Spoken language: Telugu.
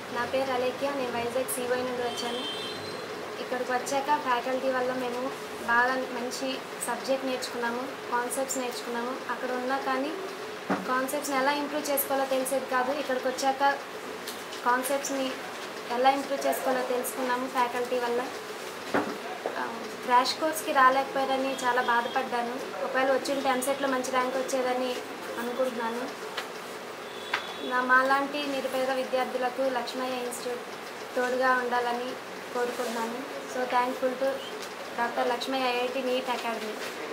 నా పేరు అలేఖ్య నేను వైజాగ్ సివై నుండి వచ్చాను ఇక్కడికి వచ్చాక ఫ్యాకల్టీ వల్ల మేము బాగా మంచి సబ్జెక్ట్ నేర్చుకున్నాము కాన్సెప్ట్స్ నేర్చుకున్నాము అక్కడ ఉన్నా కానీ కాన్సెప్ట్స్ని ఎలా ఇంప్రూవ్ చేసుకోవాలో తెలిసేది కాదు ఇక్కడికి వచ్చాక కాన్సెప్ట్స్ని ఎలా ఇంప్రూవ్ చేసుకోవాలో తెలుసుకున్నాము ఫ్యాకల్టీ వల్ల క్రాష్ కోర్స్కి రాలేకపోయారని చాలా బాధపడ్డాను ఒకవేళ వచ్చి ఉంటే ఎంసెట్లో మంచి ర్యాంక్ వచ్చేదని అనుకుంటున్నాను నా మాలాంటి నిరుపేద విద్యార్థులకు లక్ష్మయ్య ఇన్స్టిట్యూట్ తోడుగా ఉండాలని కోరుకుంటున్నాను so thankful to doctor Lakshmaiah IIT NEET academy